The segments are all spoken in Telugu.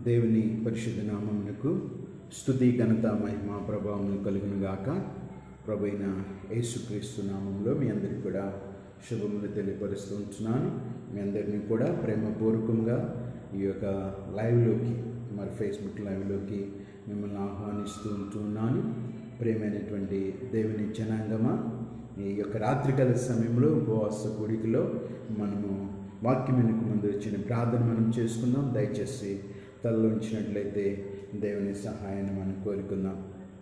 దేవుని పరిశుద్ధ నామమునకు స్తుతి ఘనత మహిమ ప్రభావం కలుగును గాక ప్రభు అయిన యేసుక్రీస్తు నామంలో మీ అందరికీ కూడా శుభములు తెలియపరుస్తూ ఉంటున్నాను మీ అందరినీ కూడా ప్రేమపూర్వకంగా ఈ యొక్క లైవ్లోకి మరి ఫేస్బుక్ లైవ్లోకి మిమ్మల్ని ఆహ్వానిస్తూ ఉంటున్నాను ప్రేమైనటువంటి దేవుని జనాంగమా ఈ యొక్క రాత్రికాల సమయంలో ఉపవాస కూడికలో మనము వాక్యం వెనుక ముందు వచ్చిన ప్రార్థన మనం చేసుకుందాం దయచేసి తలలో ఉంచినట్లయితే దేవుని సహాయాన్ని మనం కోరుకుందాం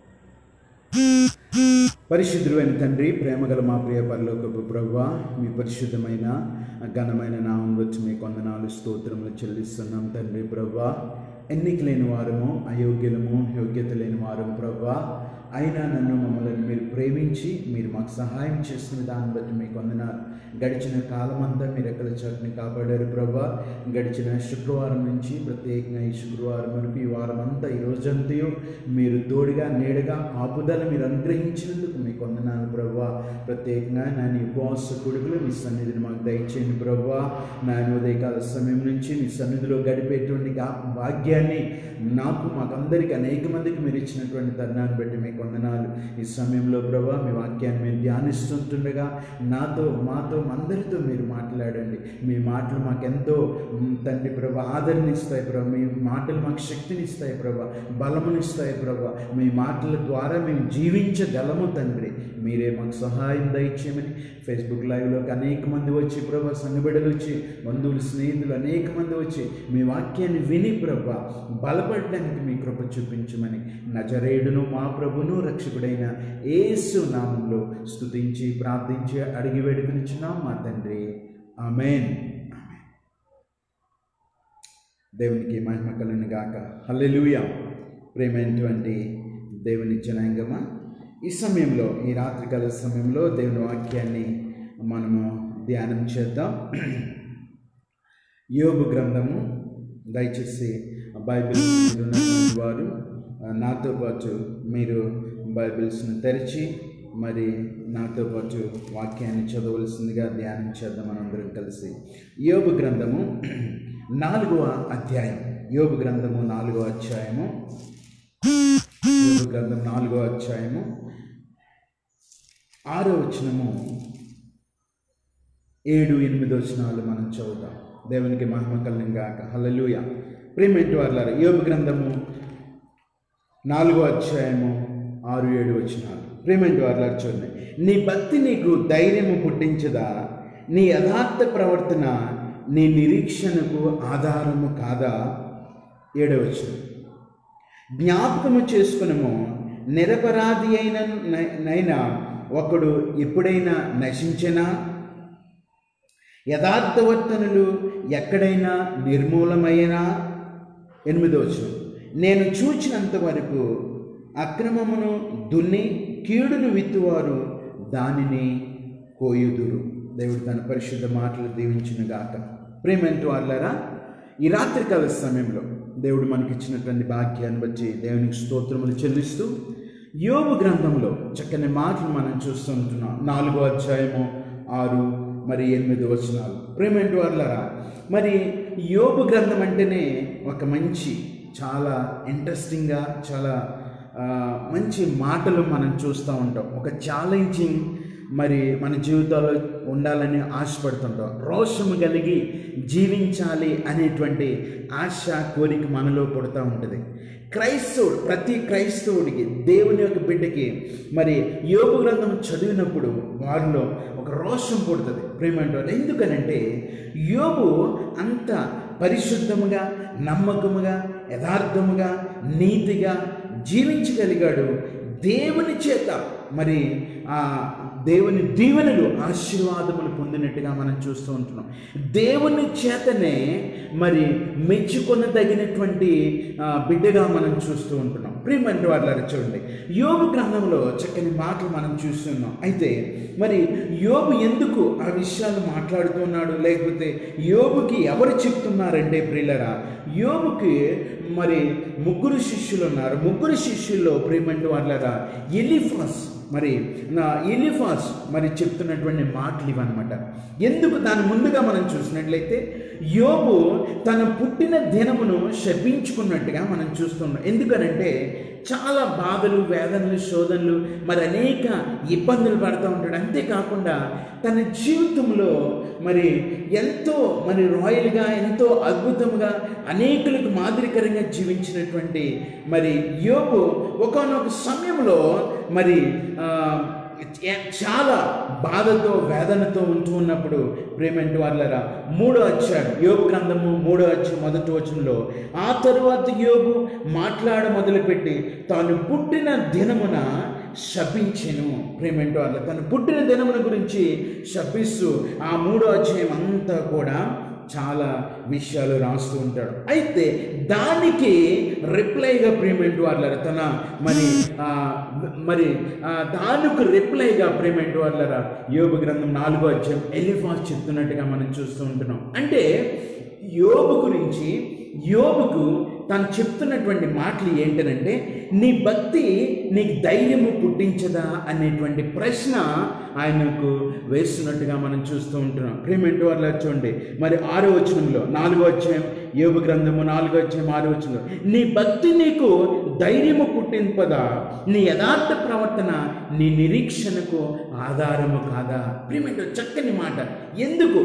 పరిశుద్ధులైన తండ్రి ప్రేమగల మా ప్రియ పరలోకపు ప్రభువ మీ పరిశుద్ధమైన ఘనమైన నామం వచ్చి మీ కొందనాలు స్తోత్రములు చెల్లిస్తున్నాం తండ్రి ప్రభువ ఎన్నిక లేని వారము అయోగ్యులము యోగ్యత లేని వారము ప్రభువ అయినా నన్ను మమ్మల్ని మీరు ప్రేమించి మీరు మాకు సహాయం చేసిన దాన్ని బట్టి మీకు వందనాలు గడిచిన కాలమంతా మీరు ఎక్కడ చోటుని కాపాడారు ప్రభా గడిచిన శుక్రవారం నుంచి ప్రత్యేకంగా ఈ శుక్రవారం వరకు ఈ వారం అంతా ఈ రోజంతయు మీరు తోడుగా నేడుగా ఆపుదల మీరు అనుగ్రహించినందుకు మీకు వందనాలు ప్రభా ప్రత్యేకంగా నా నీ ఉపవాస కొడుకులు మీ సన్నిధిని మాకు దయచేయండి ప్రభా నా ఉదయకాల సమయం నుంచి మీ సన్నిధిలో గడిపేటువంటి గా- భాగ్యాన్ని నాకు మాకందరికి అనేక మందికి మీరు ఇచ్చినటువంటి తరుణాన్ని బట్టి మీకు వందనాలు ఈ సమయంలో ప్రభా మీ వాక్యాన్ని మేము ధ్యానిస్తుంటుండగా నాతో మాతో అందరితో మీరు మాట్లాడండి మీ మాటలు మాకెంతో మ్, తండ్రి ప్రభా ఆదరణ ఇస్తాయి ప్రభా మీ మాటలు మాకు శక్తిని ఇస్తాయి ప్రభా బలమునిస్తాయి ప్రభా మీ మాటల ద్వారా మేము జీవించగలము తండ్రి మీరే మాకు సహాయం దయచేయమని ఫేస్బుక్ లైవ్లోకి అనేక మంది వచ్చి ప్రభా సంగబిడలు వచ్చి బంధువులు స్నేహితులు అనేక మంది వచ్చి మీ వాక్యాన్ని విని ప్రభా బలపడడానికి మీ కృప చూపించమని నజరేడును మా ప్రభును రక్షకుడైన యేసు నామంలో స్తుతించి ప్రార్థించి అడిగి వేడుకనిచ్చున్నాం మా తండ్రి ఆమెన్ దేవునికి మహిమ కలుగును గాక హల్లెలూయా ప్రేమైనటువంటి దేవుని జనాంగమా ఈ సమయంలో ఈ రాత్రికాల సమయంలో దేవుని వాక్యాన్ని మనము ధ్యానం చేద్దాం యోగు గ్రంథము దయచేసి బైబిల్ మీద ఉన్నటువంటి వారు ఆ, నాతో పాటు మీరు బైబిల్స్ను తెరిచి మరి నాతో పాటు వాక్యాన్ని చదవలసిందిగా ధ్యానం చేద్దాం మనందరం కలిసి యోగు గ్రంథము నాలుగవ అధ్యాయం యోగు గ్రంథము నాలుగవ అధ్యాయము యోగు గ్రంథం నాలుగవ అధ్యాయము ఆరో వచనము ఏడు ఎనిమిది వచనాలు మనం చదువుతాం దేవునికి మహిమ కలిగిన గాక హల్లెలూయ ప్రేమేంటి వాళ్ళారు యోగ గ్రంథము నాలుగో అధ్యాయము ఆరు ఏడు వచనాలు ప్రేమేంటి వాళ్ళారు చూడండి నీ భక్తి నీకు ధైర్యము పుట్టించదా నీ యథార్థ ప్రవర్తన నీ నిరీక్షణకు ఆధారము కాదా ఏడవచనం జ్ఞాపకము చేసుకునము నిరపరాధి అయిన నైనా ఒకడు ఎప్పుడైనా నశించినా యథార్థవర్తనులు ఎక్కడైనా నిర్మూలమైనా ఎనిమిదవచనం నేను చూచినంత వరకు అక్రమమును దున్ని కీడును విత్తువారు దానిని కోయుదురు దేవుడు తన పరిశుద్ధ మాటలు దీవించిన గాక ప్రేమంటూ వాళ్ళారా ఈ రాత్రికాల సమయంలో దేవుడు మనకిచ్చినటువంటి భాగ్యాన్ని బట్టి దేవునికి స్తోత్రములు చెల్లిస్తూ యోగు గ్రంథంలో చక్కని మాటలు మనం చూస్తుంటున్నాం నాలుగో అధ్యాయము ఆరు మరి ఎనిమిది వచనాలు ప్రేమేంటి వాళ్ళరా మరి యోగు గ్రంథం అంటేనే ఒక మంచి చాలా ఇంట్రెస్టింగ్గా చాలా ఆ, మంచి మాటలు మనం చూస్తూ ఉంటాం ఒక ఛాలెంజింగ్ మరి మన జీవితాల్లో ఉండాలని ఆశపడుతుంటాం రోషము కలిగి జీవించాలి అనేటువంటి ఆశ కోరిక మనలో పుడతా ఉంటుంది క్రైస్తవుడు ప్రతి క్రైస్తవుడికి దేవుని యొక్క బిడ్డకి మరి యోగ గ్రంథం చదివినప్పుడు వారిలో ఒక రోషం పుడుతుంది ప్రేమంటారు ఎందుకనంటే యోగు అంత పరిశుద్ధముగా నమ్మకముగా యథార్థముగా నీతిగా జీవించగలిగాడు దేవుని చేత మరి ఆ దేవుని దీవెనలు ఆశీర్వాదములు పొందినట్టుగా మనం చూస్తూ ఉంటున్నాం దేవుని చేతనే మరి మెచ్చుకొనదగినటువంటి ఆ, బిడ్డగా మనం చూస్తూ ఉంటున్నాం ప్రియమంటే వాళ్ళ చూడండి యోగు గ్రంథంలో చక్కని మాటలు మనం చూస్తున్నాం అయితే మరి యోగు ఎందుకు ఆ విషయాలు మాట్లాడుతున్నాడు లేకపోతే యోగుకి ఎవరు చెప్తున్నారంటే ప్రియులరా యోగుకి మరి ముగ్గురు శిష్యులు ఉన్నారు ముగ్గురు శిష్యుల్లో ప్రేమంటే వాళ్ళరా ఎలిఫాస్ మరి నా ఇలిఫాస్ మరి చెప్తున్నటువంటి మాటలు ఇవన్నమాట ఎందుకు దాని ముందుగా మనం చూసినట్లయితే యోబు తన పుట్టిన దినమును శపించుకున్నట్టుగా మనం చూస్తున్నాం ఎందుకనంటే చాలా బాధలు వేదనలు శోధనలు మరి అనేక ఇబ్బందులు పడుతూ ఉంటాడు అంతేకాకుండా తన జీవితంలో మరి ఎంతో మరి రాయల్గా ఎంతో అద్భుతంగా అనేకులకు మాదిరికరంగా జీవించినటువంటి మరి యోగు ఒకనొక సమయంలో మరి ఆ, చ- చాలా బాధతో వేదనతో ఉంటూ ఉన్నప్పుడు ప్రేమంటి వాళ్ళరా మూడో అధ్యాయం యోగు గ్రంథము మూడో అధ్యాయం మొదటి వచనంలో ఆ తరువాత యోగు మాట్లాడ మొదలుపెట్టి తాను పుట్టిన దినమున శపించెను ప్రేమంటి వాళ్ళ తను పుట్టిన దినమున గురించి శపిస్తూ ఆ మూడో అధ్యాయం అంతా కూడా చాలా విషయాలు రాస్తూ ఉంటాడు అయితే దానికి రిప్లైగా ప్రేమెంట్ వాళ్ళ తన మరి ఆ, మరి ఆ, దానికి రిప్లైగా ప్రేమెంట్ వాళ్ళరా యోబు గ్రంథం నాలుగో అధ్యాయం ఎలిఫాస్ చెప్తున్నట్టుగా మనం చూస్తూ ఉంటున్నాం అంటే యోబు గురించి యోబుకు తను చెప్తున్నటువంటి మాటలు ఏంటనంటే నీ భక్తి నీకు ధైర్యము పుట్టించదా అనేటువంటి ప్రశ్న ఆయనకు వేస్తున్నట్టుగా మనం చూస్తూ ఉంటున్నాం ప్రేమెంట్ వాళ్ళ చూడండి మరి ఆరో వచనంలో నాలుగో అధ్యాయం యోగ గ్రంథము నాలుగో అధ్యాయం ఆరో వచనంలో నీ భక్తి నీకు ధైర్యము పుట్టింపదా నీ యథార్థ ప్రవర్తన నీ నిరీక్షణకు ఆధారము కాదా ప్రేమెంట్ చక్కని మాట ఎందుకు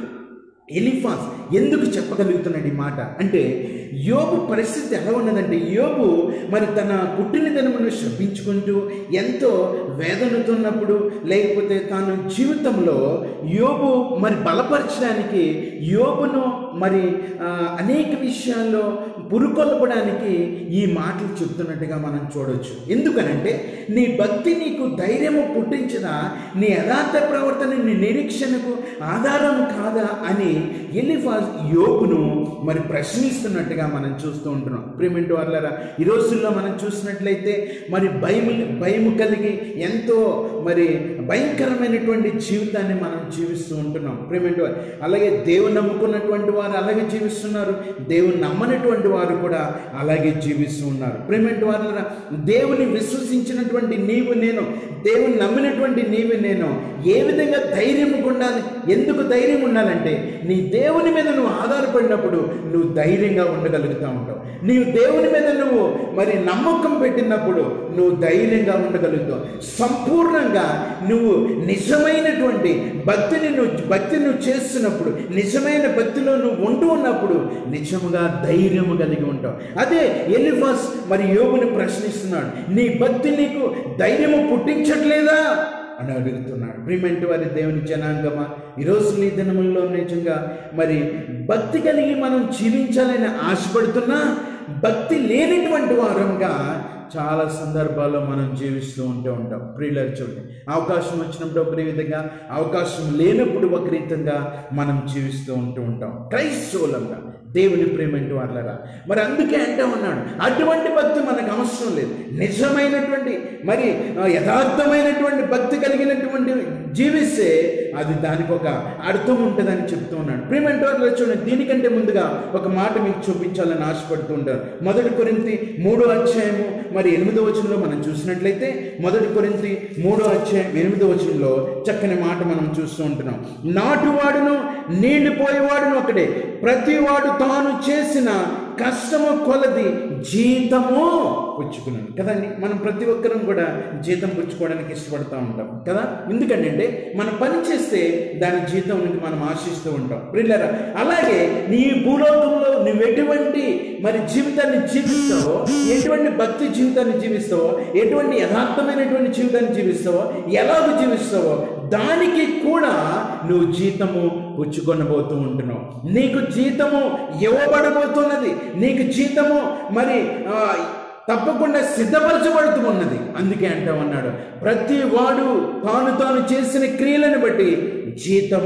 ఎలిఫాస్ ఎందుకు చెప్పగలుగుతున్నాడు ఈ మాట అంటే యోబు పరిస్థితి ఎలా ఉన్నదంటే యోబు మరి తన పుట్టిన దినమును శపించుకుంటూ ఎంతో వేదనతున్నప్పుడు లేకపోతే తాను జీవితంలో యోబు మరి బలపరచడానికి యోబును మరి ఆ, అనేక విషయాల్లో పురుకొల్పడానికి ఈ మాటలు చెప్తున్నట్టుగా మనం చూడొచ్చు ఎందుకనంటే నీ భక్తి నీకు ధైర్యము పుట్టించదా నీ యథార్థ ప్రవర్తన నీ నిరీక్షణకు ఆధారం కాదా అని ఎలిఫాజ్ యోగును మరి ప్రశ్నిస్తున్నట్టుగా మనం చూస్తూ ఉంటున్నాం ప్రేమింటి వాళ్ళరా ఈ రోజుల్లో మనం చూసినట్లయితే మరి భయము భయము కలిగి ఎంతో మరి భయంకరమైనటువంటి జీవితాన్ని మనం జీవిస్తూ ఉంటున్నాం ప్రేమింటి వారు అలాగే దేవుని నమ్ముకున్నటువంటి వారు అలాగే జీవిస్తున్నారు దేవుని నమ్మనటువంటి వారు కూడా అలాగే జీవిస్తూ ఉన్నారు ప్రేమింటి వారు దేవుని విశ్వసించినటువంటి నీవు నేను దేవుని నమ్మినటువంటి నీవు నేను ఏ విధంగా ధైర్యం ఉండాలి ఎందుకు ధైర్యం ఉండాలంటే నీ దేవుని మీద నువ్వు ఆధారపడినప్పుడు నువ్వు ధైర్యంగా ఉండగలుగుతూ ఉంటావు నీవు దేవుని మీద నువ్వు మరి నమ్మకం పెట్టినప్పుడు నువ్వు ధైర్యంగా ఉండగలుగుతావు సంపూర్ణంగా నువ్వు నిజమైనటువంటి భక్తిని నువ్వు భక్తి నువ్వు చేస్తున్నప్పుడు నిజమైన భక్తిలో నువ్వు ఉంటూ ఉన్నప్పుడు నిజముగా ధైర్యము కలిగి ఉంటావు అదే ఎలిఫాస్ మరి యోగుని ప్రశ్నిస్తున్నాడు నీ భక్తి నీకు ధైర్యము పుట్టించట్లేదా అని అడుగుతున్నాడు ప్రిమెంట్ వారి దేవుని జనాంగమా ఈరోజు ఈ దినముల్లో నిజంగా మరి భక్తి కలిగి మనం జీవించాలని ఆశపడుతున్నా భక్తి లేనిటువంటి వారంగా చాలా సందర్భాల్లో మనం జీవిస్తూ ఉంటూ ఉంటాం ప్రియులర్ చూడండి అవకాశం వచ్చినప్పుడు ఒక విధంగా అవకాశం లేనప్పుడు ఒక రీతంగా మనం జీవిస్తూ ఉంటూ ఉంటాం క్రైస్తవులంగా దేవుని ప్రేమంటి వాళ్ళరా మరి అందుకే అంటూ ఉన్నాడు అటువంటి భక్తి మనకు అవసరం లేదు నిజమైనటువంటి మరి ఆ, యథార్థమైనటువంటి భక్తి కలిగినటువంటి జీవిస్తే అది దానికి ఒక అర్థం ఉంటుందని చెప్తూ ఉన్నాడు ప్రేమంటి వాళ్ళు చూడండి దీనికంటే ముందుగా ఒక మాట మీకు చూపించాలని ఆశపడుతూ ఉంటారు మొదటి కొరింతి మూడో అధ్యాయము మరి ఎనిమిదో వచనంలో మనం చూసినట్లయితే మొదటి కొరింతి మూడో అధ్యాయం ఎనిమిదో వచనంలో చక్కని మాట మనం చూస్తూ ఉంటున్నాం నాటువాడును నీళ్లు పోయేవాడును ఒకడే ప్రతివాడు తాను చేసిన కష్టము కొలది జీతము పుచ్చుకున్నాను కదండి మనం ప్రతి ఒక్కరం కూడా జీతం పుచ్చుకోవడానికి ఇష్టపడుతూ ఉంటాం కదా ఎందుకంటే మనం పని చేస్తే దాని జీతం నుండి మనం ఆశిస్తూ ఉంటాం ప్రిల్లరా అలాగే నీ భూలోకంలో నువ్వు ఎటువంటి మరి జీవితాన్ని జీవిస్తావో ఎటువంటి భక్తి జీవితాన్ని జీవిస్తావో ఎటువంటి యథార్థమైనటువంటి జీవితాన్ని జీవిస్తావో ఎలాగ జీవిస్తావో దానికి కూడా నువ్వు జీతము పుచ్చుకొనబోతూ ఉంటున్నావు నీకు జీతము ఇవ్వబడబోతున్నది నీకు జీతము మరి ఆ, తప్పకుండా సిద్ధపరచబడుతూ ఉన్నది అందుకే అంటామన్నాడు ప్రతి వాడు తాను తాను చేసిన క్రియలను బట్టి జీతము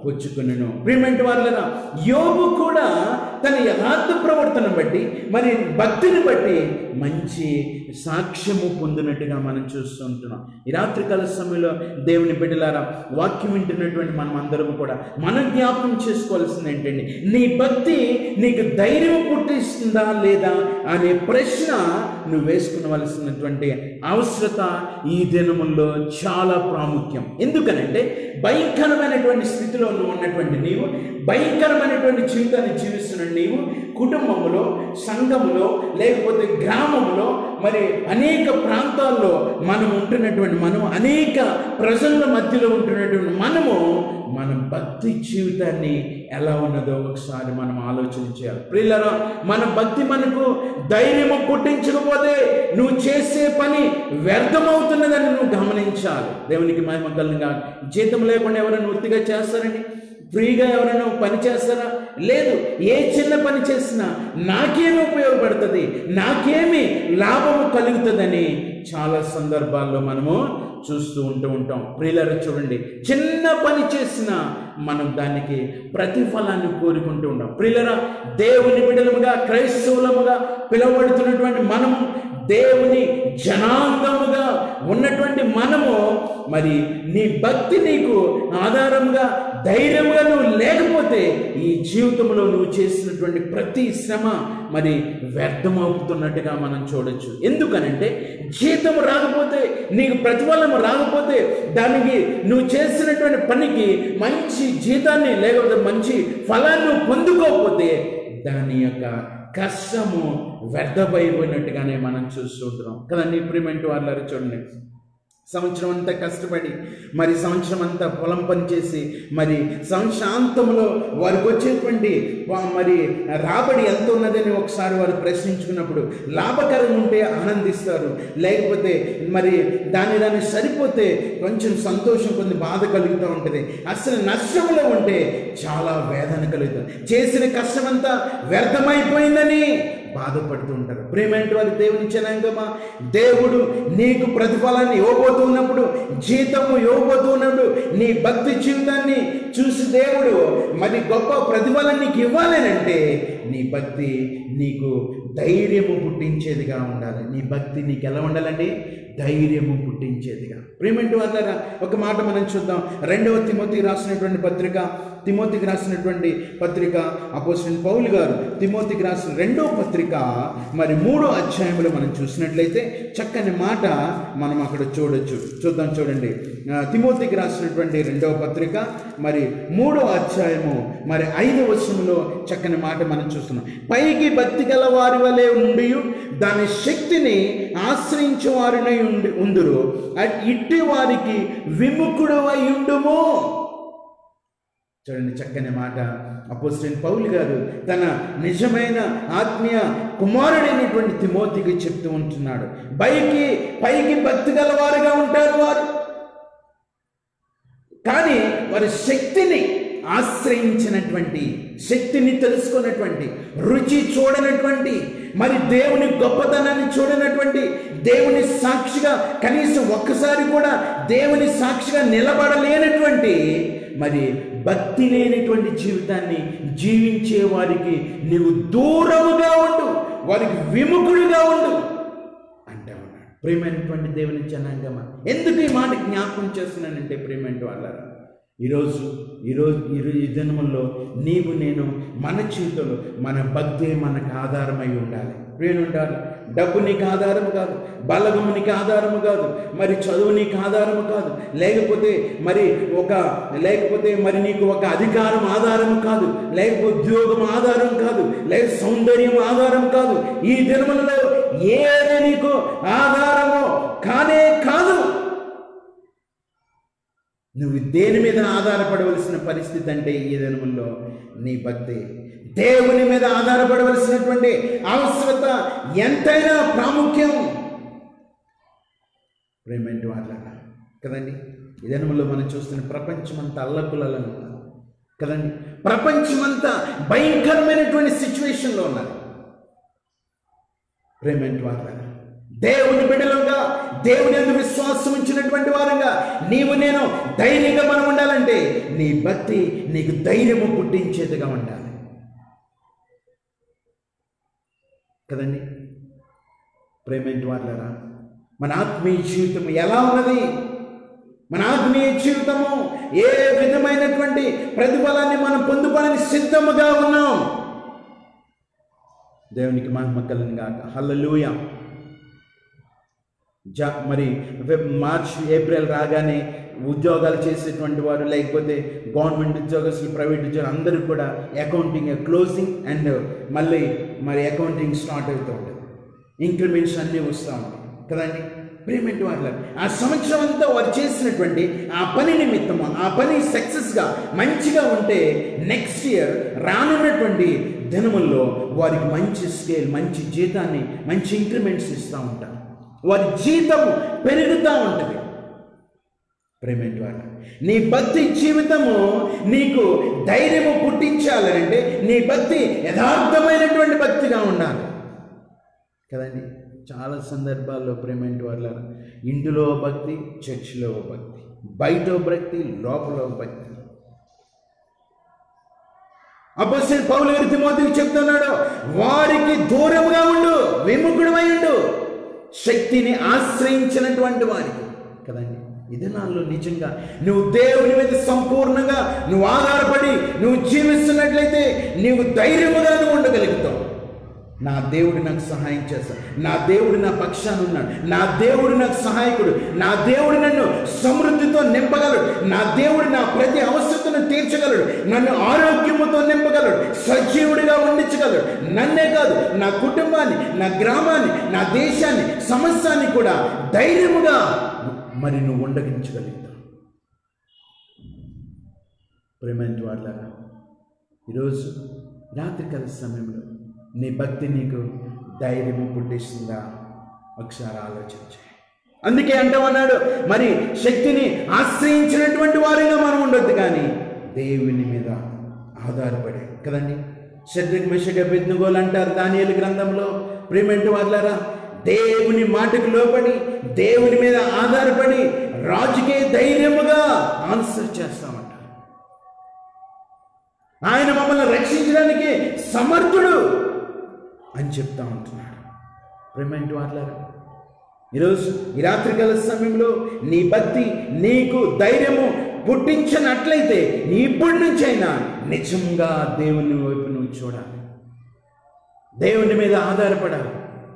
పుచ్చుకునను ప్రియమైన వాళ్ళన యోగు కూడా తన యథార్థ ప్రవర్తన బట్టి మరి భక్తిని బట్టి మంచి సాక్ష్యము పొందినట్టుగా మనం చూస్తుంటున్నాం ఈ రాత్రికాల సమయంలో దేవుని బిడ్డలారా వాక్యం వింటున్నటువంటి మనం అందరం కూడా మనం జ్ఞాపకం చేసుకోవాల్సింది ఏంటండి నీ భక్తి నీకు ధైర్యం పుట్టిస్తుందా లేదా అనే ప్రశ్న నువ్వు వేసుకునవలసినటువంటి అవసరత ఈ దినముల్లో చాలా ప్రాముఖ్యం ఎందుకనంటే భయంకరమైనటువంటి స్థితిలో నువ్వు ఉన్నటువంటి నీవు భయంకరమైనటువంటి జీవితాన్ని జీవిస్తున్న నీవు కుటుంబంలో సంఘములో లేకపోతే గ్రామంలో మరి అనేక ప్రాంతాల్లో మనం ఉంటున్నటువంటి మనం అనేక ప్రజల మధ్యలో ఉంటున్నటువంటి మనము మన భక్తి జీవితాన్ని ఎలా ఉన్నదో ఒకసారి మనం ఆలోచన చేయాలి ప్రియులరా మన భక్తి మనకు ధైర్యము పుట్టించకపోతే నువ్వు చేసే పని వ్యర్థమవుతున్నదని నువ్వు గమనించాలి దేవునికి మహిమ కలుగా జీతం లేకుండా ఎవరైనా వృత్తిగా చేస్తారండి ఫ్రీగా ఎవరైనా పని చేస్తారా లేదు ఏ చిన్న పని చేసినా నాకేమి ఉపయోగపడుతుంది నాకేమి లాభము కలుగుతుందని చాలా సందర్భాల్లో మనము చూస్తూ ఉంటూ ఉంటాం ప్రియులారు చూడండి చిన్న పని చేసినా మనం దానికి ప్రతిఫలాన్ని కోరుకుంటూ ఉంటాం ప్రియులరా దేవుని బిడ్డలముగా క్రైస్తవులముగా పిలువబడుతున్నటువంటి మనము దేవుని జనాంగముగా ఉన్నటువంటి మనము మరి నీ భక్తి నీకు ఆధారంగా ధైర్యంగా నువ్వు లేకపోతే ఈ జీవితంలో నువ్వు చేసినటువంటి ప్రతి శ్రమ మరి వ్యర్థమవుతున్నట్టుగా మనం చూడొచ్చు ఎందుకనంటే జీతం రాకపోతే నీకు ప్రతిఫలం రాకపోతే దానికి నువ్వు చేసినటువంటి పనికి మంచి జీతాన్ని లేకపోతే మంచి ఫలాన్ని నువ్వు పొందుకోకపోతే దాని యొక్క కష్టము వ్యర్థమైపోయినట్టుగానే మనం చూస్తుంటున్నాం కదండి ఇంప్రూవ్మెంట్ వాళ్ళ చూడండి సంవత్సరం అంతా కష్టపడి మరి సంవత్సరం అంతా పొలం పనిచేసి మరి సంవత్సరాంతంలో వారికి వచ్చేటువంటి వా- మరి రాబడి ఎంత ఉన్నదని ఒకసారి వారు ప్రశ్నించుకున్నప్పుడు లాభకరం ఉంటే ఆనందిస్తారు లేకపోతే మరి దాని దాన్ని సరిపోతే కొంచెం సంతోషం కొంచెం బాధ కలుగుతూ ఉంటుంది అసలు నష్టంలో ఉంటే చాలా వేదన కలుగుతుంది చేసిన కష్టమంతా వ్యర్థమైపోయిందని బాధపడుతూ ఉంటారు ప్రేమేంటి వారి దేవుని జనాంగమా దేవుడు నీకు ప్రతిఫలాన్ని ఇవ్వబోతున్నప్పుడు జీతము ఇవ్వబోతున్నప్పుడు నీ భక్తి జీవితాన్ని చూసి దేవుడు మరి గొప్ప ప్రతిఫలం నీకు ఇవ్వాలనంటే నీ భక్తి నీకు ధైర్యము పుట్టించేదిగా ఉండాలి నీ భక్తి నీకు ఎలా ఉండాలండి ధైర్యము పుట్టించేదిగా ప్రేమేంటి వాళ్ళరా ఒక మాట మనం చూద్దాం రెండవ తిమోతికి రాసినటువంటి పత్రిక తిమోతికి రాసినటువంటి పత్రిక అపోజిషన్ పౌల్ గారు తిమోతికి రాసిన రెండో పత్రిక మరి మూడో అధ్యాయంలో మనం చూసినట్లయితే చక్కని మాట మనం అక్కడ చూడొచ్చు చూద్దాం చూడండి ఆ, తిమోతికి రాసినటువంటి రెండవ పత్రిక మరి మూడో అధ్యాయము మరి ఐదవ వచనంలో చక్కని మాట మనం చూస్తున్నాం పైకి భక్తి గల వారి వలె ఉండి దాని శక్తిని ఆశ్రయించే వారినై ఉండి ఉందురు అట్ ఇట్టి వారికి విముఖుడు ఉండుము చూడండి చక్కని మాట అపోజిట్ పౌల్ గారు తన నిజమైన ఆత్మీయ కుమారుడైనటువంటి తిమోతికి చెప్తూ ఉంటున్నాడు పైకి పైకి భక్తి గలవారుగా ఉంటారు వారు కానీ వారి శక్తిని ఆశ్రయించినటువంటి శక్తిని తెలుసుకున్నటువంటి రుచి చూడనటువంటి మరి దేవుని గొప్పతనాన్ని చూడనటువంటి దేవుని సాక్షిగా కనీసం ఒక్కసారి కూడా దేవుని సాక్షిగా నిలబడలేనటువంటి మరి భక్తి లేనటువంటి జీవితాన్ని జీవించే వారికి నీవు దూరముగా ఉండు వారికి విముఖుడుగా ఉండు అంటా ఉన్నాడు ప్రేమైనటువంటి దేవుని జనాంగమా ఎందుకు ఈ మాట జ్ఞాపకం చేస్తున్నానంటే ప్రేమైన వాళ్ళారా ఈరోజు ఈరోజు ఈరోజు ఈ దినముల్లో నీవు నేను మన జీవితంలో మన భక్తి మనకు ఆధారమై ఉండాలి ప్రేమ ఉండాలి డబ్బు నీకు ఆధారం కాదు బలగము నీకు ఆధారము కాదు మరి చదువు నీకు ఆధారము కాదు లేకపోతే మరి ఒక లేకపోతే మరి నీకు ఒక అధికారం ఆధారం కాదు లేకపోతే ఉద్యోగం ఆధారం కాదు లేక సౌందర్యం ఆధారం కాదు ఈ దినములలో ఏది నీకు ఆధారమో కానే కాదు నువ్వు దేని మీద ఆధారపడవలసిన పరిస్థితి అంటే ఈ దినముల్లో నీ భక్తి దేవుని మీద ఆధారపడవలసినటువంటి అవసరత ఎంతైనా ప్రాముఖ్యం ప్రేమేంటి వాళ్ళగా కదండి ఈ దినములో మనం చూస్తున్న ప్రపంచమంతా అల్లకులలో ఉన్నది కదండి ప్రపంచమంతా భయంకరమైనటువంటి సిచ్యువేషన్లో ఉన్నది ప్రేమేంటి వాళ్ళగా దేవుని బిడ్డలుగా దేవుని ఎందు విశ్వాసం ఉంచినటువంటి వారంగా నీవు నేను ధైర్యంగా మనం ఉండాలంటే నీ భక్తి నీకు ధైర్యము పుట్టించేదిగా ఉండాలి కదండి ప్రేమేంటి వాళ్ళరా మన ఆత్మీయ జీవితం ఎలా ఉన్నది మన ఆత్మీయ జీవితము ఏ విధమైనటువంటి ప్రతిఫలాన్ని మనం పొందుకోవడానికి సిద్ధముగా ఉన్నాం దేవునికి మహిమ కలిగిన గాక హల్లెలూయా జా మరి ఫెబ్- మార్చ్ ఏప్రిల్ రాగానే ఉద్యోగాలు చేసేటువంటి వారు లేకపోతే గవర్నమెంట్ ఉద్యోగస్తులు ప్రైవేట్ ఉద్యోగులు అందరూ కూడా అకౌంటింగ్ క్లోజింగ్ అండ్ మళ్ళీ మరి అకౌంటింగ్ స్టార్ట్ అవుతూ ఉంటుంది ఇంక్రిమెంట్స్ అన్నీ వస్తూ ఉంటాయి కదండి పేమెంట్ వాళ్ళ ఆ సంవత్సరం అంతా వారు చేసినటువంటి ఆ పని నిమిత్తము ఆ పని సక్సెస్గా మంచిగా ఉంటే నెక్స్ట్ ఇయర్ రానున్నటువంటి దినముల్లో వారికి మంచి స్కేల్ మంచి జీతాన్ని మంచి ఇంక్రిమెంట్స్ ఇస్తూ ఉంటారు వారి జీతం పెరుగుతూ ఉంటుంది ప్రేమేంటి వాళ్ళ నీ భక్తి జీవితము నీకు ధైర్యము పుట్టించాలంటే నీ భక్తి యథార్థమైనటువంటి భక్తిగా ఉండాలి కదండి చాలా సందర్భాల్లో ప్రేమేంటి వాళ్ళ ఇంటిలో భక్తి చర్చిలో భక్తి బయట భక్తి లోపల భక్తి అపోజిట్ పౌలు గారి తిమోతికి చెప్తున్నాడు వారికి దూరముగా ఉండు విముఖుడమై ఉండు శక్తిని ఆశ్రయించినటువంటి వారికి కదండి ఈ దినాల్లో నిజంగా నువ్వు దేవుని మీద సంపూర్ణంగా నువ్వు ఆధారపడి నువ్వు జీవిస్తున్నట్లయితే నీవు ధైర్యముగా నువ్వు ఉండగలుగుతావు నా దేవుడు నాకు సహాయం చేస్తాడు నా దేవుడు నా పక్షాన ఉన్నాడు నా దేవుడు నాకు సహాయకుడు నా దేవుడు నన్ను సమృద్ధితో నింపగలడు నా దేవుడు నా ప్రతి అవసరతను తీర్చగలడు నన్ను ఆరోగ్యముతో నింపగలడు సజీవుడిగా ఉండించగలడు నన్నే కాదు నా కుటుంబాన్ని నా గ్రామాన్ని నా దేశాన్ని సమస్యాన్ని కూడా ధైర్యముగా మరి నువ్వు ఉండగించగలుగుతావు ప్రేమంటి వాళ్ళారా ఈరోజు రాత్రికాల సమయంలో నీ భక్తి నీకు ధైర్యము పుట్టిస్తుందా ఒకసారి ఆలోచించు అందుకే అంటామన్నాడు మరి శక్తిని ఆశ్రయించినటువంటి వారిగా మనం ఉండొద్దు కానీ దేవుని మీద ఆధారపడే కదండి శత్రుఘ్ మిషక పెద్దగోలు అంటారు దానియలు గ్రంథంలో ప్రేమెంటి వాళ్ళారా దేవుని మాటకు లోపడి దేవుని మీద ఆధారపడి రాజుకే ధైర్యముగా ఆన్సర్ చేస్తామంటారు ఆయన మమ్మల్ని రక్షించడానికి సమర్థుడు అని చెప్తా ఉంటున్నాడు ప్రేమంటి వాళ్ళారా ఈరోజు ఈ రాత్రికాల సమయంలో నీ భక్తి నీకు ధైర్యము పుట్టించినట్లయితే నీ ఇప్పటి నుంచైనా నిజంగా దేవుని వైపు నువ్వు చూడాలి దేవుని మీద ఆధారపడాలి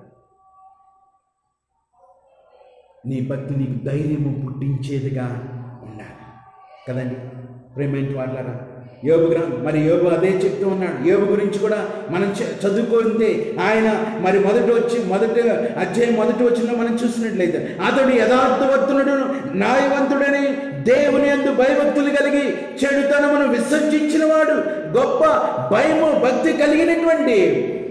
నీ భక్తి నీకు ధైర్యము పుట్టించేదిగా ఉండాలి కదండి ప్రేమేంటి వాళ్ళారా యోగు గ్రంథం మరి యోగు అదే చెప్తూ ఉన్నాడు యోగు గురించి కూడా మనం చ- చదువుకుంటే ఆయన మరి మొదటి వచ్చి మొదటి అధ్యాయం మొదటి వచ్చిన మనం చూసినట్లయితే అతడు యథార్థవర్తనుడు న్యాయవంతుడని దేవుని యందు భయభక్తులు కలిగి చెడుతనమును విసర్జించిన వాడు గొప్ప భయము భక్తి కలిగినటువంటి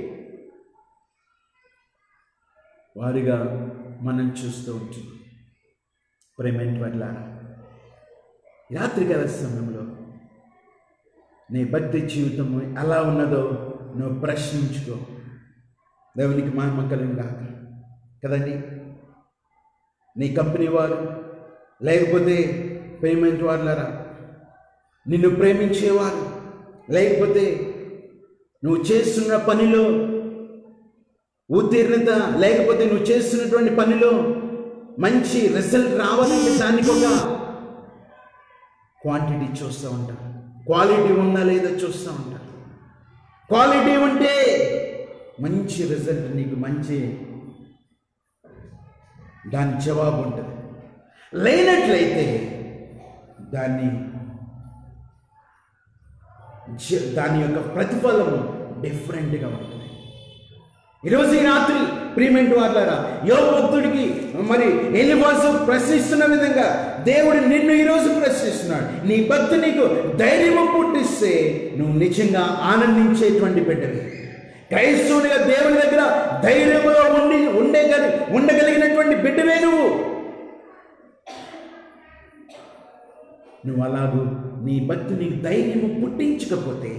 వారిగా మనం చూస్తూ ఉంటున్నాం ప్రేమేంటి వల్ల రాత్రికాల సమయంలో నీ భక్తి జీవితం ఎలా ఉన్నదో నువ్వు ప్రశ్నించుకో దేవునికి మహిమ కలిగిన కదండి నీ కంపెనీ వారు లేకపోతే పేమెంట్ వాళ్ళరా నిన్ను ప్రేమించేవారు లేకపోతే నువ్వు చేస్తున్న పనిలో ఉత్తీర్ణత లేకపోతే నువ్వు చేస్తున్నటువంటి పనిలో మంచి రిజల్ట్ రావాలంటే దానికి ఒక క్వాంటిటీ చూస్తూ ఉంటారు క్వాలిటీ ఉందా లేదా చూస్తూ ఉంటారు క్వాలిటీ ఉంటే మంచి రిజల్ట్ నీకు మంచి దాని జవాబు ఉంటుంది లేనట్లయితే దాన్ని జ- దాని యొక్క ప్రతిఫలం డిఫరెంట్గా ఉంటుంది ఈరోజు ఈ రాత్రి ప్రియమెంట్ వాళ్ళారా యోగ భక్తుడికి మరి ఎలివాసు ప్రశ్నిస్తున్న విధంగా దేవుడు నిన్ను ఈరోజు ప్రశ్నిస్తున్నాడు నీ భక్తి నీకు ధైర్యము పుట్టిస్తే నువ్వు నిజంగా ఆనందించేటువంటి బిడ్డవి క్రైస్తవునిగా దేవుని దగ్గర ధైర్యముగా ఉండి ఉండే ఉండగలిగినటువంటి బిడ్డవే నువ్వు నువ్వు అలాగూ నీ భక్తి నీకు ధైర్యము పుట్టించకపోతే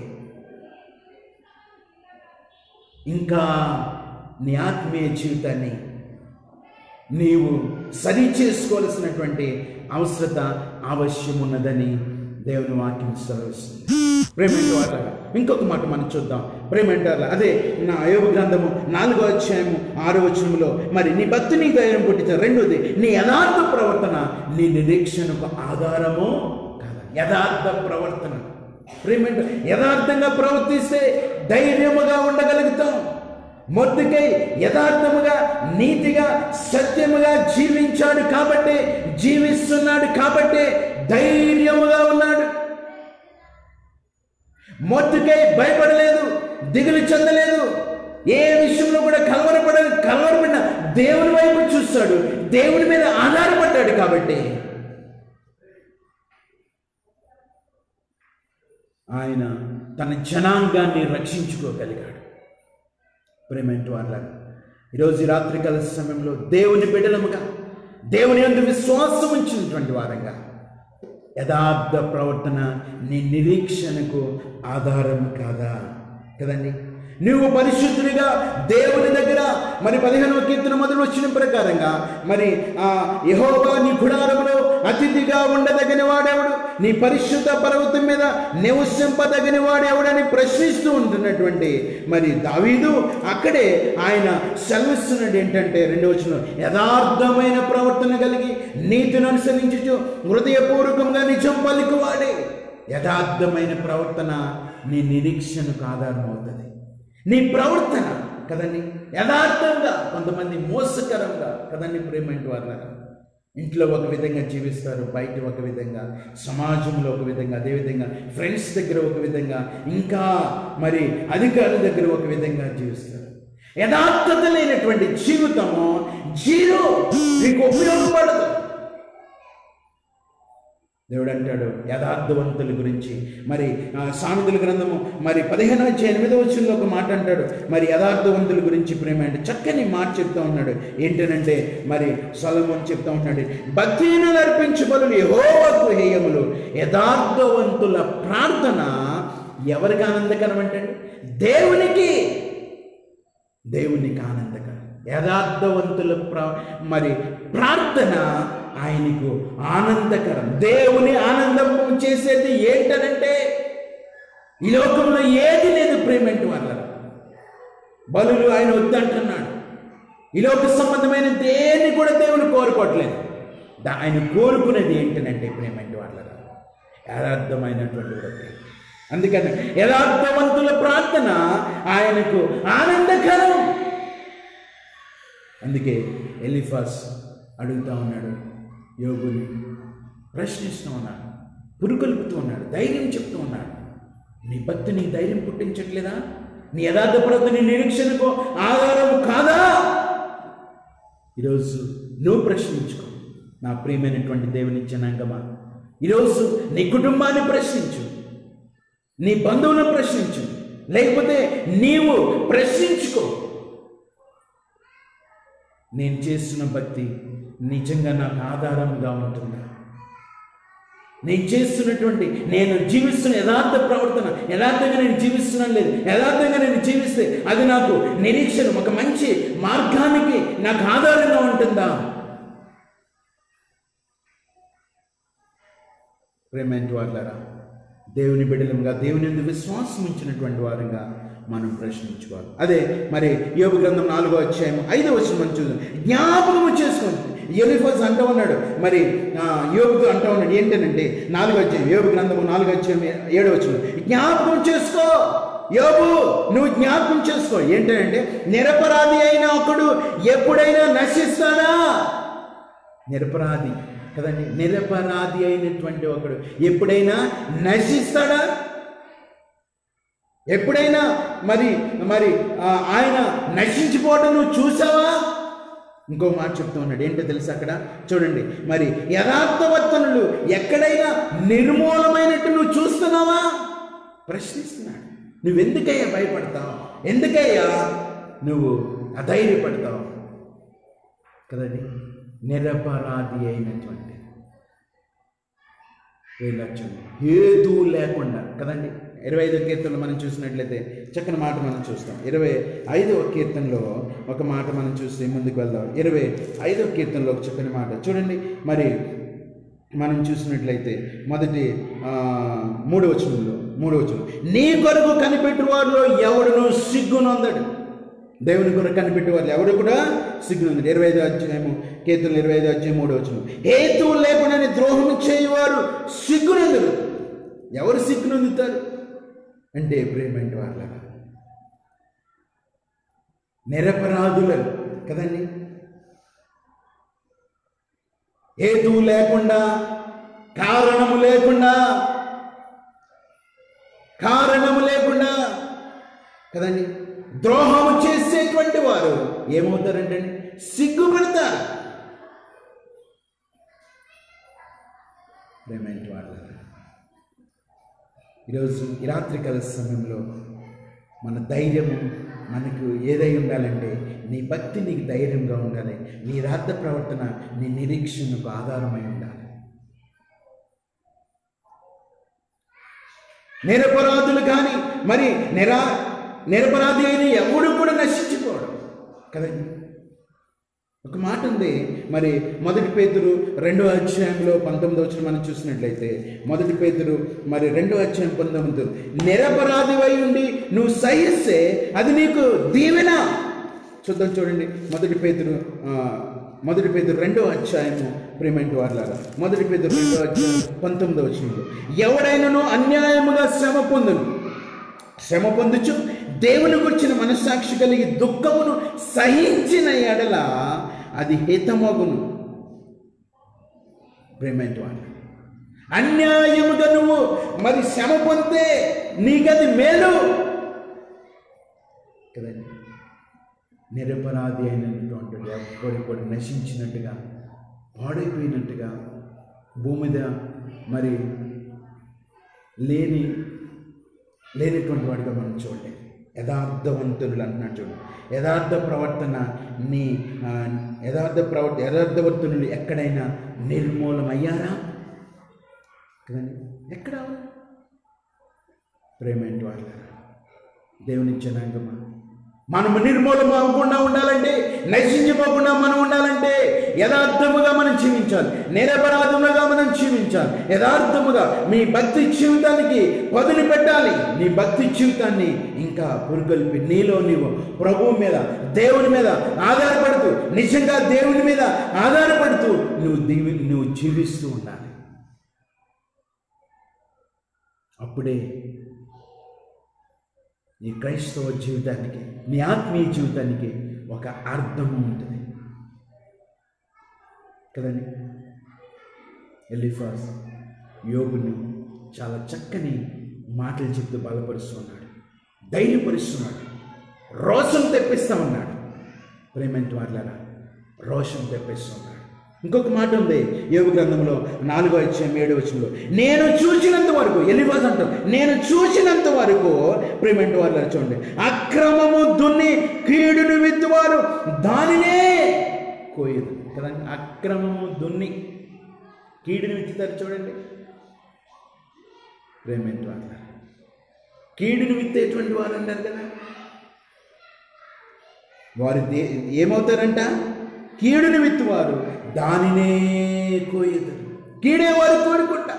ఇంకా నీ ఆత్మీయ జీవితాన్ని నీవు సరి చేసుకోవాల్సినటువంటి అవసరత అవశ్యం ఉన్నదని దేవుని వాక్యం సెలవిస్తుంది ప్రేమేంటి వాళ్ళ ఇంకొక మాట మనం చూద్దాం ప్రేమేంటార్ల అదే నా అయోగ గ్రంథము నాలుగో అధ్యాయము ఆరో వచనములో మరి నీ భక్తి నీ ధైర్యం పుట్టించిన రెండోది నీ యథార్థ ప్రవర్తన నీ నిరీక్షణకు ఆధారము కాదా యథార్థ ప్రవర్తన ప్రేమేంట యథార్థంగా ప్రవర్తిస్తే ధైర్యముగా ఉండగలుగుతాం మొద్దుకై యథార్థముగా నీతిగా సత్యముగా జీవించాడు కాబట్టి జీవిస్తున్నాడు కాబట్టి ధైర్యముగా ఉన్నాడు మొద్దుకై భయపడలేదు దిగులు చెందలేదు ఏ విషయంలో కూడా కలవరపడ కలవరపడిన దేవుని వైపు చూస్తాడు దేవుని మీద ఆధారపడ్డాడు కాబట్టి ఆయన తన జనాంగాన్ని రక్షించుకోగలిగాడు ప్రేమేంటి వాళ్ళ ఈరోజు ఈ రాత్రికాల సమయంలో దేవుని బిడ్డలముగా దేవుని అందు విశ్వాసం ఉంచినటువంటి వారంగా యథార్థ ప్రవర్తన నీ నిరీక్షణకు ఆధారం కాదా కదండి నువ్వు పరిశుద్ధుడిగా దేవుని దగ్గర మరి పదిహేనవ కీర్తన మొదలు వచ్చిన ప్రకారంగా మరి ఆ యహోవా నీ గుడారములో అతిథిగా ఉండదగిన వాడెవడు నీ పరిశుద్ధ పర్వతం మీద నివసింపదగిన వాడెవడని ప్రశ్నిస్తూ ఉంటున్నటువంటి మరి దావీదు అక్కడే ఆయన సెలవిస్తున్నాడు ఏంటంటే రెండవ వచనం యథార్థమైన ప్రవర్తన కలిగి నీతిని అనుసరించుచు హృదయపూర్వకంగా నిజం పలుకువాడే యథార్థమైన ప్రవర్తన నీ నిరీక్షణకు ఆధారం అవుతుంది నీ ప్రవర్తన కదండి యథార్థంగా కొంతమంది మోసకరంగా కదండి ప్రేమంటి వారు ఇంట్లో ఒక విధంగా జీవిస్తారు బయట ఒక విధంగా సమాజంలో ఒక విధంగా అదేవిధంగా ఫ్రెండ్స్ దగ్గర ఒక విధంగా ఇంకా మరి అధికారుల దగ్గర ఒక విధంగా జీవిస్తారు యథార్థత లేనటువంటి జీవితము జీరో నీకు ఉపయోగపడదు దేవుడు అంటాడు యథార్థవంతుల గురించి మరి ఆ, సామెతల గ్రంథము మరి పదిహేను వచ్చి ఎనిమిదో వచ్చిన ఒక మాట అంటాడు మరి యథార్థవంతుల గురించి ప్రేమ అంటే చక్కని మాట చెప్తా ఉన్నాడు ఏంటనంటే మరి సొలమోన్ చెప్తా ఉన్నాడు భక్తిహీనులు అర్పించు బలులు యెహోవాకు హేయములు యథార్థవంతుల ప్రార్థన ఎవరికి ఆనందకరం అంటే దేవునికి దేవునికి ఆనందకరం యథార్థవంతుల ప్ర మరి ప్రార్థన ఆయనకు ఆనందకరం దేవుని ఆనందం చేసేది ఏంటనంటే ఈ లోకంలో ఏది లేదు ప్రేమెంట్ వాళ్ళ బలులు ఆయన వద్దంటున్నాడు ఈ లోక సంబంధమైన దేన్ని కూడా దేవుని కోరుకోవట్లేదు దా- ఆయన కోరుకునేది ఏంటనంటే ప్రేమెంట్ వాళ్ళ యథార్థమైనటువంటి కూడా ప్రేమ అందుకని యథార్థవంతుల ప్రార్థన ఆయనకు ఆనందకరం అందుకే ఎలిఫాస్ అడుగుతా ఉన్నాడు యోగుని ప్రశ్నిస్తూ ఉన్నాడు పురుకొల్పుతూ ఉన్నాడు ధైర్యం చెప్తూ ఉన్నాడు నీ భక్తి నీ ధైర్యం పుట్టించట్లేదా నీ యథార్థపడత నీ నిరీక్షణకు ఆధారం కాదా ఈరోజు నువ్వు ప్రశ్నించుకో నా ప్రియమైనటువంటి దేవుని జనాంగమా ఈరోజు నీ కుటుంబాన్ని ప్రశ్నించు నీ బంధువులను ప్రశ్నించు లేకపోతే నీవు ప్రశ్నించుకో నేను చేస్తున్న భక్తి నిజంగా నాకు ఆధారంగా ఉంటుందా నేను చేస్తున్నటువంటి నేను జీవిస్తున్న యథార్థ ప్రవర్తన యథార్థంగా నేను జీవిస్తున్నాను లేదు యథార్థంగా నేను జీవిస్తే అది నాకు నిరీక్షణ ఒక మంచి మార్గానికి నాకు ఆధారంగా ఉంటుందా ప్రేమంటి వాళ్ళరా దేవుని బిడ్డలంగా దేవుని యందు విశ్వాసం ఉంచినటువంటి వారంగా మనం ప్రశ్నించుకోవాలి అదే మరి యోగ గ్రంథం నాలుగో అధ్యాయం ఐదో వచ్చిన మనం చూద్దాం జ్ఞాపకము చేసుకోండి ఎలిఫస్ అంటూ ఉన్నాడు మరి ఆ, యోగుతో అంటూ ఉన్నాడు ఏంటనంటే నాలుగో అధ్యాయం యోగ గ్రంథము నాలుగో అధ్యాయం ఏడో వచ్చిన జ్ఞాపకం చేసుకో యోగు నువ్వు జ్ఞాపకం చేసుకో ఏంటంటే నిరపరాధి అయిన ఒకడు ఎప్పుడైనా నశిస్తాడా నిరపరాధి కదండి నిరపరాధి అయినటువంటి ఒకడు ఎప్పుడైనా నశిస్తాడా ఎప్పుడైనా మరి మరి ఆ, ఆయన నశించిపోవడం నువ్వు చూసావా ఇంకో మాట చెప్తూ ఉన్నాడు ఏంటో తెలుసు అక్కడ చూడండి మరి యథార్థవర్తనులు ఎక్కడైనా నిర్మూలమైనట్టు నువ్వు చూస్తున్నావా ప్రశ్నిస్తున్నాడు నువ్వెందుకయ్యా భయపడతావు ఎందుకయ్యా నువ్వు అధైర్యపడతావు కదండి నిరపరాధి అయినటువంటి వీళ్ళొచ్చండి హేతు లేకుండా కదండి ఇరవై ఐదో కీర్తనలో మనం చూసినట్లయితే చక్కని మాట మనం చూస్తాం ఇరవై ఐదవ కీర్తనలో ఒక మాట మనం చూస్తే ముందుకు వెళ్దాం ఇరవై ఐదవ కీర్తనలో ఒక చక్కని మాట చూడండి మరి మనం చూసినట్లయితే మొదటి ఆ, మూడు వచనంలో మూడు వచనం నీ కొరకు కనిపెట్టు వారిలో ఎవడును సిగ్గునొందడు దేవుని కొరకు కనిపెట్టే వారు ఎవడు కూడా సిగ్గునొందడు ఇరవై ఐదు అధ్యాయము కీర్తనలు ఇరవై ఐదు అధ్యాయం మూడు వచనం హేతువు లేకుండానే ద్రోహం చేయవారు సిగ్గునందుడు ఎవరు సిగ్గునొందుతారు అంటే ప్రేమంటి వాళ్ళగా నిరపరాధులను కదండి హేతువు లేకుండా కారణము లేకుండా కారణము లేకుండా కదండి ద్రోహము చేసేటువంటి వారు ఏమవుతారంటే సిగ్గుపడతారు ప్రేమేంటి వాళ్ళ ఈరోజు ఈ రాత్రికాల సమయంలో మన ధైర్యము మనకు ఏదై ఉండాలంటే నీ భక్తి నీకు ధైర్యంగా ఉండాలి నీ రాత్ర ప్రవర్తన నీ నిరీక్షణకు ఆధారమై ఉండాలి నిరపరాధులు కానీ మరి నిరా నిరపరాధి అయిన ఎవడు కూడా నశించిపోవడం కదండి ఒక మాట ఉంది మరి మొదటి పేతురు రెండో అధ్యాయంలో పంతొమ్మిది వచ్చిన మనం చూసినట్లయితే మొదటి పేతురు మరి రెండో అధ్యాయం పంతొమ్మిది నిరపరాధివై ఉండి నువ్వు సహిస్తే అది నీకు దీవెన చూద్దాం చూడండి మొదటి పేతురు ఆ, మొదటి పేతురు రెండో అధ్యాయము ప్రేమెంట్ వార్లారా మొదటి పేతురు రెండో అధ్యాయం పంతొమ్మిదో వచ్చింది ఎవడైనాను అన్యాయముగా శ్రమ పొందును శ్రమ పొందుచు దేవుని గురించిన మనస్సాక్షి కలిగి దుఃఖమును సహించిన ఎడల అది హితమగును ప్రేమేంటి వాళ్ళు అన్యాయముగా నువ్వు మరి శ్రమ పొందితే నీకది మేలు కదండి నిరపరాధి అయినటువంటి ఎవ్వడు కూడా నశించినట్టుగా పాడైపోయినట్టుగా భూమి మీద మరి లేని లేనటువంటి వాడిగా మనం చూడలేం యథార్థవంతులు అంటున్నాడు చూడండి యథార్థ ప్రవర్తన నీ ఆ, యథార్థ ప్రవర్త యథార్థవర్తనులు ఎక్కడైనా నిర్మూలమయ్యారా కదండి ఎక్కడ ప్రేమేంటి వాళ్ళ దేవుని జనాంగమా మనము నిర్మూలం అవ్వకుండా ఉండాలంటే నశించిపోకుండా మనం ఉండాలంటే యథార్థముగా మనం జీవించాలి నిరపరాధముగా మనం జీవించాలి యథార్థముగా మీ భక్తి జీవితానికి పదులు పెట్టాలి నీ భక్తి జీవితాన్ని ఇంకా పురుగొల్పి నీలో నీవు ప్రభువు మీద దేవుని మీద ఆధారపడుతూ నిజంగా దేవుని మీద ఆధారపడుతూ నువ్వు దీవి నువ్వు జీవిస్తూ ఉండాలి అప్పుడే నీ క్రైస్తవ జీవితానికి నీ ఆత్మీయ జీవితానికి ఒక అర్థం ఉంటుంది కదండి ఎలిఫాస్ యోగుని చాలా చక్కని మాటలు చెప్తూ బలపరుస్తున్నాడు ధైర్యపరుస్తున్నాడు రోషం తెప్పిస్తా ఉన్నాడు ప్రేమంటి వాళ్ళరా రోషం తెప్పిస్తున్నాడు ఇంకొక మాట ఉంది యోగ గ్రంథంలో నాలుగో అధ్యాయం ఏడో వచ్చంలో నేను చూసినంత వరకు ఎలివాస్ అంటాం నేను చూసినంత వరకు ప్రేమెంట్ వాళ్ళు చూడండి అక్రమము దున్ని కీడును విత్తువారు దానినే కోయదు కదండి అక్రమము దున్ని కీడుని విత్తుతారు చూడండి ప్రేమెంట్ వాళ్ళ కీడుని విత్తేటువంటి వారు అంటారు కదా వారు దే ఏమవుతారంట కీడుని విత్తువారు దానినే కోయదురు కీడే వారు కోరుకుంటా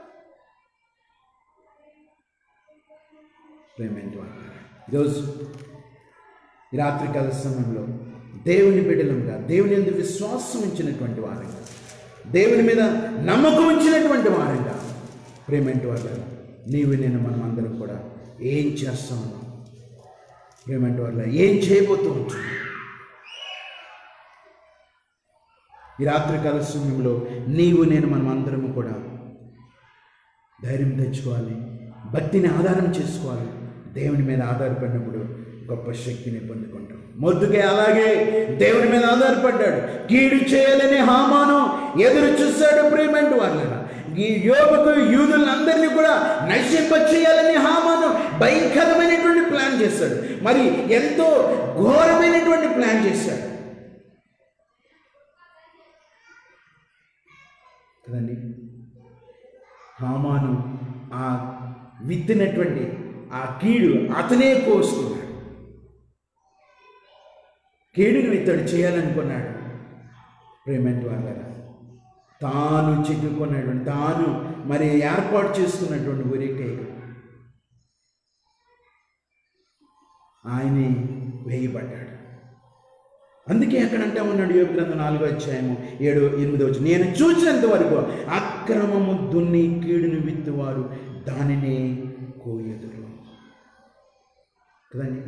ప్రేమేంటి వారు ఈరోజు ఈ రాత్రికాల సమయంలో దేవుని బిడ్డలంగా దేవుని ఎందుకు విశ్వాసం ఉంచినటువంటి వారంగా దేవుని మీద నమ్మకం ఉంచినటువంటి వారంగా ప్రేమేంటి వాళ్ళ నీవు నేను మనం అందరం కూడా ఏం చేస్తా ఉన్నాం ప్రేమేంటి వాళ్ళ ఏం చేయబోతూ ఉంటాం ఈ రాత్రికాల సమయంలో నీవు నేను మనం అందరము కూడా ధైర్యం తెచ్చుకోవాలి భక్తిని ఆధారం చేసుకోవాలి దేవుని మీద ఆధారపడినప్పుడు గొప్ప శక్తిని పొందుకుంటాం మొద్దుకే అలాగే దేవుని మీద ఆధారపడ్డాడు కీడు చేయాలని హామాను ఎదురు చూశాడు ప్రేమంటు వాళ్ళ ఈ యోగుకు యూదులందరినీ కూడా నశింప చేయాలని హామాను భయంకరమైనటువంటి ప్లాన్ చేశాడు మరి ఎంతో ఘోరమైనటువంటి ప్లాన్ చేశాడు కదండి హామాను ఆ విత్తినటువంటి ఆ కీడు అతనే కోసుకున్నాడు కీడును విత్తడు చేయాలనుకున్నాడు ప్రేమెంట్ వాళ్ళ తాను చిక్కుకున్నటువంటి తాను మరి ఏర్పాటు చేసుకున్నటువంటి ఉరికైడు ఆయనే వేయబడ్డాడు అందుకే ఎక్కడంటే ఉన్నాడు యోగ గ్రంథం నాలుగో అధ్యాయము ఏడు ఎనిమిదో వచ్చి నేను చూసినంత వరకు అక్రమము దున్ని కీడును విత్తువారు దానినే కోయదురు కదండి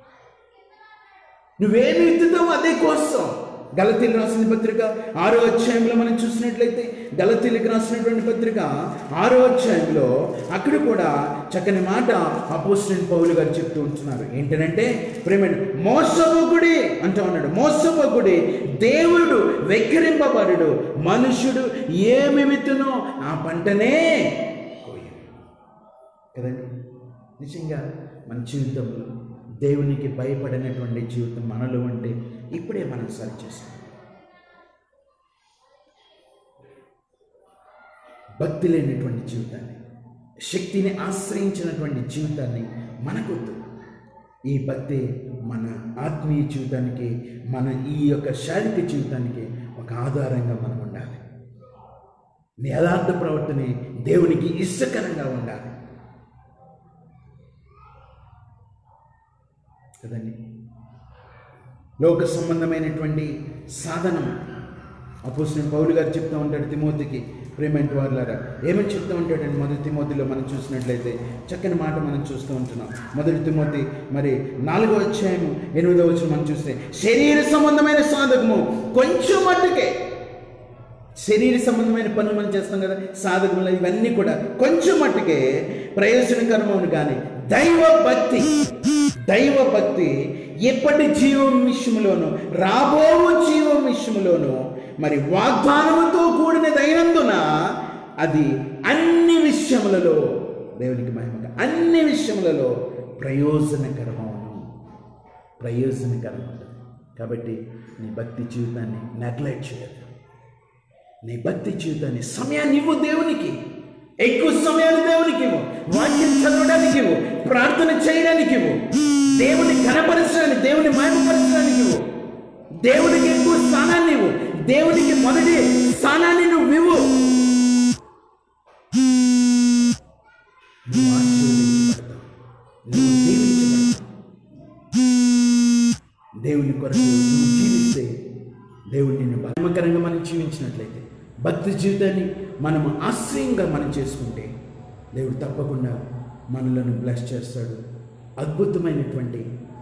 నువ్వేమి విత్తుతావు అదే కోస్తావు గలతీలు రాసిన పత్రిక ఆరో అధ్యాయంలో మనం చూసినట్లయితే గలతీలకు రాసినటువంటి పత్రిక ఆరో అధ్యాయంలో అక్కడ కూడా చక్కని మాట అపోజిట్ పౌలు గారు చెప్తూ ఉంటున్నారు ఏంటంటే ప్రేమ మోసపోకుడి అంటూ ఉన్నాడు మోసపోకుడి దేవుడు వెక్కిరింపబడు మనుషుడు ఏమి విత్తునో ఆ పంటనే కోయడు కదండి నిజంగా మన జీవితంలో దేవునికి భయపడినటువంటి జీవితం మనలో ఉంటే ఇప్పుడే మనం సరి చేస్తాం భక్తి లేనటువంటి జీవితాన్ని శక్తిని ఆశ్రయించినటువంటి జీవితాన్ని మనకొద్దు ఈ భక్తి మన ఆత్మీయ జీవితానికి మన ఈ యొక్క శారీరక జీవితానికి ఒక ఆధారంగా మనం ఉండాలి నీ యథార్థ ప్రవర్తన దేవునికి ఇష్టకరంగా ఉండాలి కదండి లోక సంబంధమైనటువంటి సాధనం అపోసిన పౌలు గారు చెప్తూ ఉంటాడు తిమోతికి ప్రేమెంట్ వారులారా ఏమని చెప్తూ ఉంటాడండి మొదటి తిమోతిలో మనం చూసినట్లయితే చక్కని మాట మనం చూస్తూ ఉంటున్నాం మొదటి తిమోతి మరి నాలుగో అధ్యాయము ఎనిమిదో వచ్చిన మనం చూస్తే శరీర సంబంధమైన సాధకము కొంచెం మట్టుకే శరీర సంబంధమైన పనులు మనం చేస్తాం కదా సాధకములు ఇవన్నీ కూడా కొంచెం మట్టుకే ప్రయోజనకరమవును కానీ దైవ భక్తి దైవ భక్తి ఎప్పటి జీవం విషయంలోను రాబో జీవం విషయంలోను మరి వాగ్దానముతో కూడిన దైనందున అది అన్ని విషయములలో దేవునికి మహిమగా అన్ని విషయములలో ప్రయోజనకరమవును ప్రయోజనకరం ఉంటుంది కాబట్టి నీ భక్తి జీవితాన్ని నెగ్లెక్ట్ చేయదు నీ భక్తి జీవితాన్ని సమయాన్ని ఇవ్వు దేవునికి ఎక్కువ సమయాన్ని దేవునికి ఇవ్వు వాక్యం చదవడానికి ఇవ్వు ప్రార్థన చేయడానికి ఇవ్వు దేవుని కనపరచడానికి దేవుని మహిమపరచడానికి ఇవ్వు దేవునికి ఎక్కువ స్థానాన్ని ఇవ్వు దేవునికి మొదటి స్థానాన్ని నువ్వు ఇవ్వు నువ్వు ఆశీర్వదించబడతావు నువ్వు దీవించబడతావు దేవుని కొరకు నువ్వు జీవిస్తే దేవుడు నిన్ను బలమకరంగా మనం జీవించినట్లయితే భక్తి జీవితాన్ని మనం ఆశ్రయంగా మనం చేసుకుంటే దేవుడు తప్పకుండా మనలను బ్లెస్ చేస్తాడు అద్భుతమైనటువంటి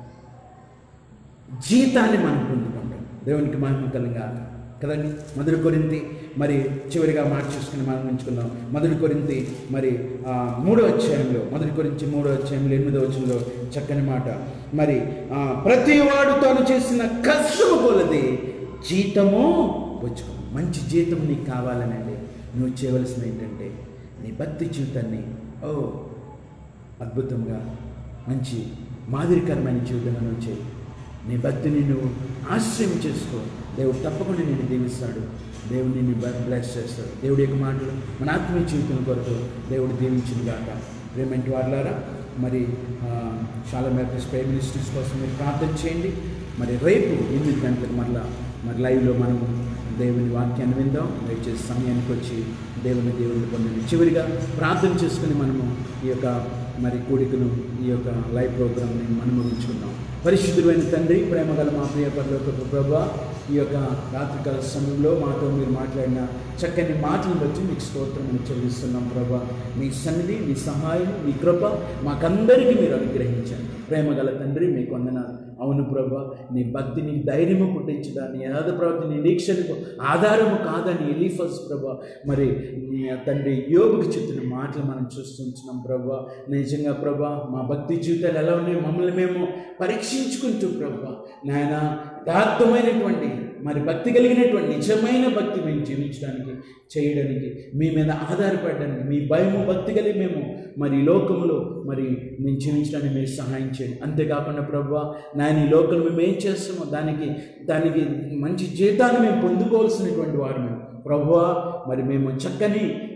జీతాన్ని మనం పొందుకుంటాం దేవునికి మహిమ కలంగా కదండి మొదటి కొరింతి మరి చివరిగా మాట చూసుకుని మనం ఉంచుకుందాం మొదటి కొరింతి మరి ఆ, మూడో అధ్యాయంలో మొదటి కొరించి మూడో అధ్యాయంలో ఎనిమిదో వచ్చంలో చక్కని మాట మరి ఆ, ప్రతి వాడు తాను చేసిన కష్టము కొలది జీతము పుచ్చుకో మంచి జీతం నీకు కావాలనండి నువ్వు చేయవలసింది ఏంటంటే నీ భక్తి జీవితాన్ని ఓ అద్భుతంగా మంచి మాదిరికరమైన జీవితంగా నువ్వు చేయి నీ భక్తిని నువ్వు ఆశ్రయం చేసుకో దేవుడు తప్పకుండా నేను దీవిస్తాడు దేవుడు నిన్ను బ్లెస్ చేస్తాడు దేవుడి యొక్క మాటలు మన ఆత్మీయ జీవితం కొరకు దేవుడు దీవించింది కాక పేమెంట్ వాళ్ళారా మరి ఆ, చాలా మేరకు ప్రైమ్ మినిస్టర్స్ కోసం మీరు ప్రార్థన చేయండి మరి రేపు ఎనిమిది గంటలకు మరలా మరి లైవ్లో మనము దేవుని వాక్యాన్ని విందాం దయచేసి సమయానికి వచ్చి దేవుని దేవుని పొందండి చివరిగా ప్రార్థన చేసుకుని మనము ఈ యొక్క మరి కూడికను ఈ యొక్క లైవ్ ప్రోగ్రామ్ని మనం ముగించుకుందాం పరిశుద్ధుడైన తండ్రి ప్రేమగల మా ప్రియ పరలోకపు ప్రభా ఈ యొక్క రాత్రికాల సమయంలో మాతో మీరు మాట్లాడిన చక్కని మాటలను బట్టి మీకు స్తోత్రం చెల్లిస్తున్నాం ప్రభా మీ సన్నిధి మీ సహాయం మీ కృప మాకందరికీ మీరు అనుగ్రహించండి ప్రేమగల తండ్రి మీ కొందనాలు అవును ప్రభా నీ భక్తిని ధైర్యము పుట్టించడాన్ని యథార్థ ప్రవర్తన నిరీక్షణకు ఆధారము కాదని ఎలీఫస్ ప్రభా మరి నీ తండ్రి యోగుకి చెప్పిన మాటలు మనం చూస్తుంటున్నాం ప్రభా నిజంగా ప్రభా మా భక్తి జీవితాలు ఎలా ఉన్నాయి మమ్మల్ని మేము పరీక్షించుకుంటూ ప్రభా నాయన యథార్థమైనటువంటి మరి భక్తి కలిగినటువంటి నిజమైన భక్తి మేము జీవించడానికి చేయడానికి మీ మీద ఆధారపడడానికి మీ భయము భక్తి కలిగి మేము మరి ఈ లోకంలో మరి మేము జీవించడానికి మీరు సహాయం చేయండి అంతేకాకుండా ప్రభా నాయన ఈ లోకంలో మేము ఏం చేస్తామో దానికి దానికి మంచి జీతాన్ని మేము పొందుకోవాల్సినటువంటి వారు మేము ప్రభువా మరి మేము చక్కని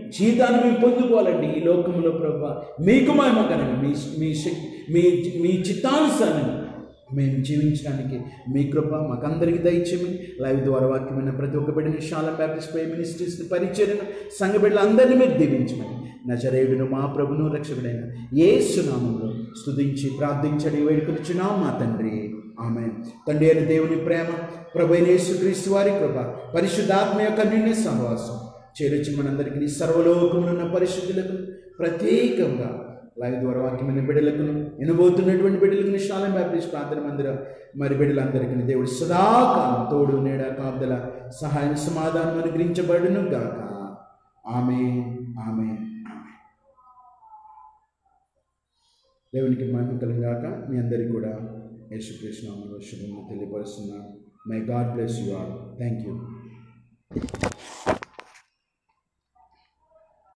జీతాన్ని మేము పొందుకోవాలండి ఈ లోకంలో ప్రభా మీకు మహిమ కనండి మీ మీ శక్తి మీ మీ చిత్తానుసారంగా మేము జీవించడానికి మీ కృప మాకందరికీ దయచేయమని లైవ్ ద్వారా వాక్యమైన ప్రతి ఒక్క బిడ్డని శాలం బ్యాప్టిస్ట్ ప్రే మినిస్ట్రీస్ పరిచయను సంఘ బిడ్డలందరినీ మీరు దీవించమని నజరేయుడును మా ప్రభును రక్షకుడైన ఏ సునామంలో స్తుతించి ప్రార్థించడి వేడుకొనిచున్నాం మా తండ్రి ఆమె తండ్రి అయిన దేవుని ప్రేమ ప్రభు అయిన యేసుక్రీస్తు వారి కృప పరిశుద్ధాత్మ యొక్క నిండి సహవాసం చేరొచ్చి మనందరికీ సర్వలోకంలో ఉన్న పరిశుద్ధులకు ప్రత్యేకంగా లైవ్ ద్వారా వాక్యమైన బిడ్డలకు వినబోతున్నటువంటి బిడ్డలకు శాలం బ్యాప్టిస్ట్ ప్రార్థన మందిర మరి బిడ్డలందరికీ దేవుడు సదాకాలం తోడు నీడ కాపుదల సహాయం సమాధానం అనుగ్రహించబడును గాక ఆమె ఆమె ఆమె దేవునికి మహిమ కలిగాక మీ అందరికీ కూడా యేసుకృష్ణ శుభము తెలియపరుస్తున్నాను may God bless you all thank you